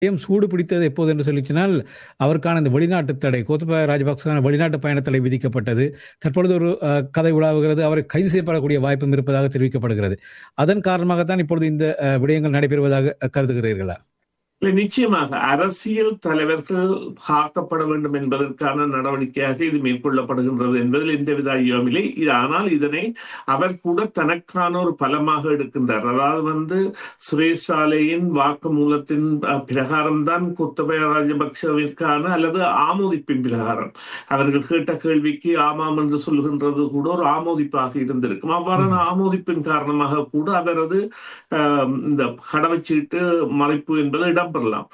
யும் சூடு பிடித்தது எப்போது என்று சொல்லிச்சினால் அவருக்கான இந்த வெளிநாட்டு தடை கோத்தபாய ராஜபக்சக்கான வெளிநாட்டு பயண தடை விதிக்கப்பட்டது தற்பொழுது ஒரு அஹ், கதை உலாவுகிறது அவர் கைது செய்யப்படக்கூடிய வாய்ப்பும் இருப்பதாக தெரிவிக்கப்படுகிறது அதன் காரணமாகத்தான் இப்பொழுது இந்த அஹ், விடயங்கள் நடைபெறுவதாக அஹ், கருதுகிறீர்களா இல்லை, நிச்சயமாக அரசியல் தலைவர்கள் காக்கப்பட வேண்டும் என்பதற்கான நடவடிக்கையாக இது மேற்கொள்ளப்படுகின்றது என்பதில் எந்தவித ஐயமும் இல்லை இது ஆனால் இதனை அவர் கூட தனக்கான ஒரு பலமாக எடுக்கின்றார் அதாவது வந்து சுரேஷ் சாலையின் வாக்குமூலத்தின் அஹ், பிரகாரம்தான் குத்தபய ராஜபக்சவிற்கான அல்லது ஆமோதிப்பின் பிரகாரம் அவர்கள் கேட்ட கேள்விக்கு ஆமாம் என்று சொல்லுகின்றது கூட ஒரு ஆமோதிப்பாக இருந்திருக்கும் அவ்வாறான ஆமோதிப்பின் காரணமாக கூட அவரது ஆஹ், இந்த கடவுச்சீட்டு மறைப்பு என்பது இடம்பெறலாம்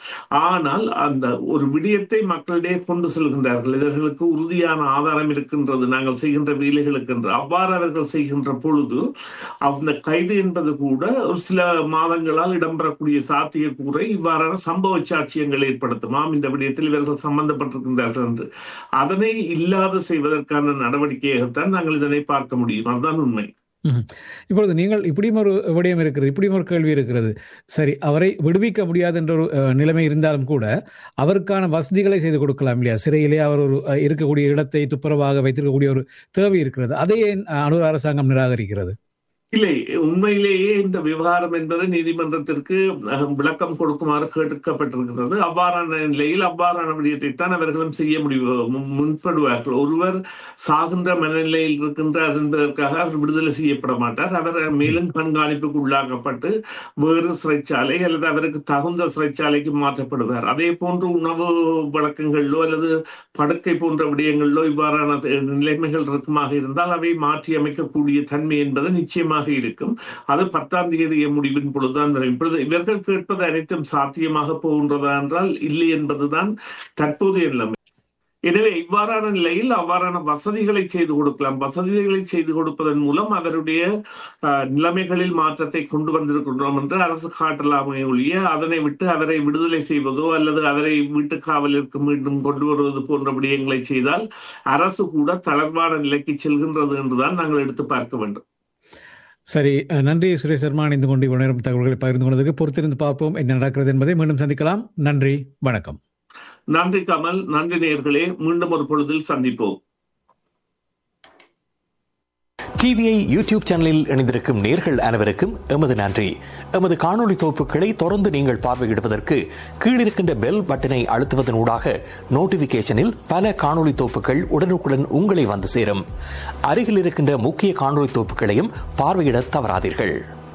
ஆனால் அந்த ஒரு விடயத்தை மக்களிடையே கொண்டு செல்கின்றார்கள் இவர்களுக்கு உறுதியான ஆதாரம் இருக்கின்றது நாங்கள் செய்கின்ற வேலைகளுக்கு என்று அவ்வாறு அவர்கள் செய்கின்ற பொழுது அந்த கைது என்பது கூட ஒரு சில மாதங்களால் இடம்பெறக்கூடிய சாத்தியக்கூறை இவ்வாறான சம்பவ சாட்சியங்கள் ஏற்படுத்தும் ஆம் இந்த விடயத்தில் இவர்கள் சம்பந்தப்பட்டிருக்கின்றார்கள் என்று அதனை இல்லாது செய்வதற்கான நடவடிக்கையாகத்தான் நாங்கள் இதனை பார்க்க முடியும் அதுதான் உண்மை ம்ஹும். இப்பொழுது நீங்கள் இப்படியும் ஒரு விடயம் இருக்கிறது இப்படியும் ஒரு கேள்வி இருக்கிறது சரி அவரை விடுவிக்க முடியாது என்ற ஒரு அஹ், நிலைமை இருந்தாலும் கூட அவருக்கான வசதிகளை செய்து கொடுக்கலாம் இல்லையா சிறையிலே அவர் ஒரு அஹ், இருக்கக்கூடிய இடத்தை துப்புரவாக வைத்திருக்கக்கூடிய ஒரு தேவை இருக்கிறது அதை ஏன் அஹ், அனுர் அரசாங்கம் நிராகரிக்கிறது இல்லை உண்மையிலேயே இந்த விவகாரம் என்பது நீதிமன்றத்திற்கு அஹ், விளக்கம் கொடுக்குமாறு கேட்கப்பட்டிருக்கிறது அவ்வாறான நிலையில் அவ்வாறான விடயத்தை தான் அவர்களும் செய்ய முடியும் மு- முன்படுவார்கள் ஒருவர் சாகின்ற மனநிலையில் இருக்கின்றார் என்பதற்காக அவர் விடுதலை செய்யப்பட மாட்டார் அவர் மேலும் கண்காணிப்புக்கு உள்ளாக்கப்பட்டு வேறு சிறைச்சாலை அல்லது அவருக்கு தகுந்த சிறைச்சாலைக்கு மாற்றப்படுவார் அதே போன்று உணவு வழக்கங்களிலோ அல்லது படுக்கை போன்ற விடயங்களிலோ இவ்வாறான த- நிலைமைகள் இருக்குமாக இருந்தால் அவை மாற்றி அமைக்கக்கூடிய தன்மை என்பது நிச்சயமாக இருக்கும் அது பத்தாம் தேதிய முடிவின் பொழுதுதான் வரும் இப்பொழுது இவர்கள் கேட்பது அனைத்தும் சாத்தியமாக போகின்றதா என்றால் இல்லை என்பதுதான் தற்போதைய நிலைமை எனவே இவ்வாறான நிலையில் அவ்வாறான வசதிகளை செய்து கொடுக்கலாம் வசதிகளை செய்து கொடுப்பதன் மூலம் அவருடைய அஹ், நிலைமைகளில் மாற்றத்தை கொண்டு வந்திருக்கின்றோம் என்று அரசு காட்டலாமே ஒழிய அதனை விட்டு அவரை விடுதலை செய்வதோ அல்லது அவரை வீட்டு காவலிற்கு மீண்டும் கொண்டு வருவது போன்ற விடயங்களை செய்தால் அரசு கூட தளர்வான நிலைக்கு செல்கின்றது என்றுதான் நாங்கள் எடுத்து பார்க்க வேண்டும் சரி அஹ், நன்றி சுரேஷ் சர்மா இணைந்து கொண்டு இவ்வளவு நேரம் தகவல்களை பகிர்ந்து கொண்டதற்கு பொறுத்திருந்து பார்ப்போம் என்ன நடக்கிறது என்பதை மீண்டும் சந்திக்கலாம் நன்றி வணக்கம் நன்றி கமல் நன்றி நேயர்களே மீண்டும் ஒரு பொழுதில் சந்திப்போம் டிவிஐ யூடியூப் சேனலில் இணைந்திருக்கும் நேர்கள் அனைவருக்கும் எமது நன்றி எமது காணொளி தொகுப்புகளை தொடர்ந்து நீங்கள் பார்வையிடுவதற்கு கீழிருக்கின்ற பெல் பட்டனை அழுத்துவதன் ஊடாக நோட்டிபிகேஷனில் பல காணொளி தொகுப்புகள் உடனுக்குடன் உங்களை வந்து சேரும் அருகில் இருக்கின்ற முக்கிய காணொளி தொகுப்புகளையும் பார்வையிட தவறாதீர்கள்